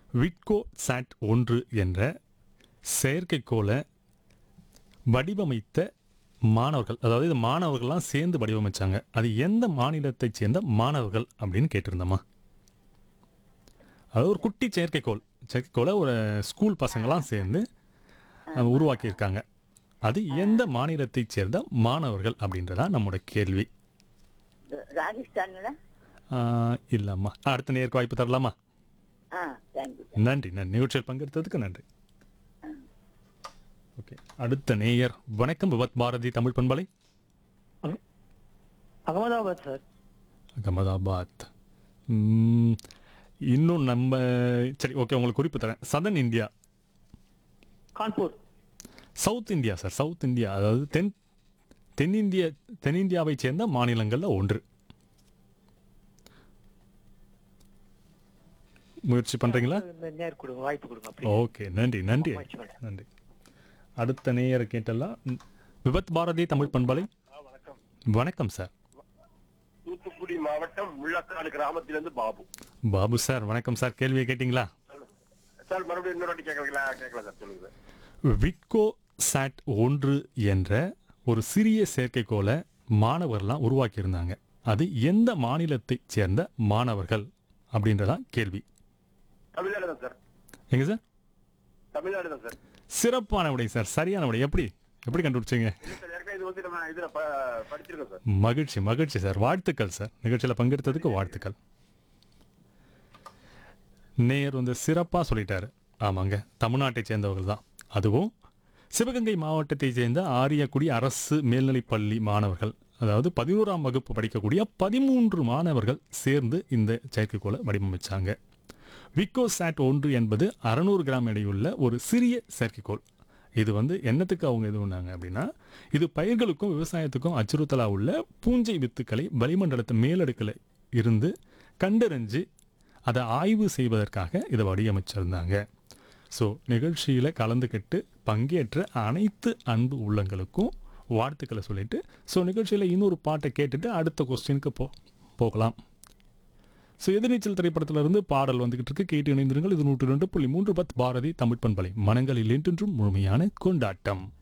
விட்கோ chat ஒன்று என்ற செயற்கைக்கோளை வடிவமைத்த மாணவர்கள் அதாவது இது மாணவர்கள்லாம் சேர்ந்து வடிவமைச்சாங்க அது எந்த மாநிலத்தைச் சேர்ந்த மாணவர்கள் அப்படின்னு கேட்டிருந்தோமா அது ஒரு குட்டி செயற்கைக்கோள் செயற்கைக்கோளை ஒரு ஸ்கூல் பசங்களாம் சேர்ந்து அஹ், உருவாக்கியிருக்காங்க அது எந்த மாநிலத்தைச் சேர்ந்த மாணவர்கள் அப்படின்றதா நம்மளோட கேள்வி ராஜஸ்தான்ல ஆஹ், இல்லம்மா அடுத்த நேருக்கு வாய்ப்பு தரலாமா ஆ தேங்க்யூ நன்றி நன்றி நிகழ்ச்சியில் பங்கெடுத்ததுக்கு நன்றி ஓகே அடுத்த நேயர் வணக்கம் விபத் பாரதி தமிழ் பண்பலை அகமதாபாத் சார் அகமதாபாத் ம், இன்னும் நம்ம சரி ஓகே உங்களுக்கு குறிப்பு தரேன் southern India Kanpur south India sir south India அதாவது தென் தென்னிந்திய தென்னிந்தியாவை சேர்ந்த மாநிலங்களில் ஒன்று முயற்சி பண்ணுறீங்களா இந்த நேர் கொடுங்க வாய்ப்பு கொடுங்க அப்படி ஓகே நன்றி நன்றி முயற்சி பண்றேன். நன்றி அடுத்த நேயரை கேட்டெல்லாம் ம், விபத் பாரதி தமிழ் பண்பலை வணக்கம் வணக்கம் சார் தூத்துக்குடி மாவட்டம் முள்ளக்காடு கிராமத்திலிருந்து பாபு பாபு சார் வணக்கம் சார் கேள்வியை கேட்டிங்களா சார் மறுபடியும் இன்னொரு வாட்டி கேட்கல கேட்கல சார் சொல்லுங்க சார் விட்கோ சாட் ஒன்று என்ற ஒரு சிறிய செயற்கைக்கோளை மாணவர்லாம் உருவாக்கியிருந்தாங்க அது எந்த மாநிலத்தைச் சேர்ந்த மாணவர்கள் அப்படின்றதான் கேள்வி தமிழ்நாடு தான் சார் எங்க சார் தமிழ்நாடு தான் சார் சிறப்பான விடை சார் சரியான விடை எப்படி எப்படி கண்டுபிடிச்சீங்க இல்ல சார் ஏற்கனவே இது வந்து நம்ம இதுல ப- படிச்சிருக்கோம் சார் மகிழ்ச்சி மகிழ்ச்சி சார் வாழ்த்துக்கள் சார் நிகழ்ச்சியில் பங்கெடுத்ததுக்கு வாழ்த்துக்கள் நேயர் வந்து சிறப்பாக சொல்லிட்டாரு ஆமாங்க தமிழ்நாட்டை சேர்ந்தவர்கள் தான் அதுவும் சிவகங்கை மாவட்டத்தை சேர்ந்த ஆரியக்குடி அரசு மேல்நிலைப் பள்ளி மாணவர்கள் அதாவது பதினோராம் வகுப்பு படிக்கக்கூடிய பதிமூன்று மாணவர்கள் சேர்ந்து இந்த செயற்கைக்கோளை வடிவமைச்சாங்க விக்கோ சாட் ஒன்று என்பது அறநூறு கிராம் எடையுள்ள ஒரு சிறிய செயற்கைக்கோள் இது வந்து என்னத்துக்கு அவங்க இது பண்ணாங்க அப்படின்னா இது பயிர்களுக்கும் விவசாயத்துக்கும் அச்சுறுத்தலாக உள்ள பூஞ்சை வித்துக்களை வளிமண்டலத்து மேலடுக்கில் இருந்து கண்டறிஞ்சு அதை ஆய்வு செய்வதற்காக இதை வடிவமைச்சிருந்தாங்க ஸோ நிகழ்ச்சியில் கலந்துக்கிட்டு பங்கேற்ற அனைத்து அன்பு உள்ளங்களுக்கும் வாழ்த்துக்களை சொல்லிட்டு ஸோ நிகழ்ச்சியில் இன்னொரு பாட்டை கேட்டுட்டு அடுத்த கொஸ்டினுக்கு போ போகலாம் ஸோ எதிர்நீச்சல் திரைப்படத்துல இருந்து பாடல் வந்துகிட்டு இருக்கு கேட்டு இணைந்திருங்கள் இது நூற்று ரெண்டு புள்ளி மூன்று பத் பாரதி தமிழ் பண்பலை மனங்களில் என்றென்றும் முழுமையான கொண்டாட்டம்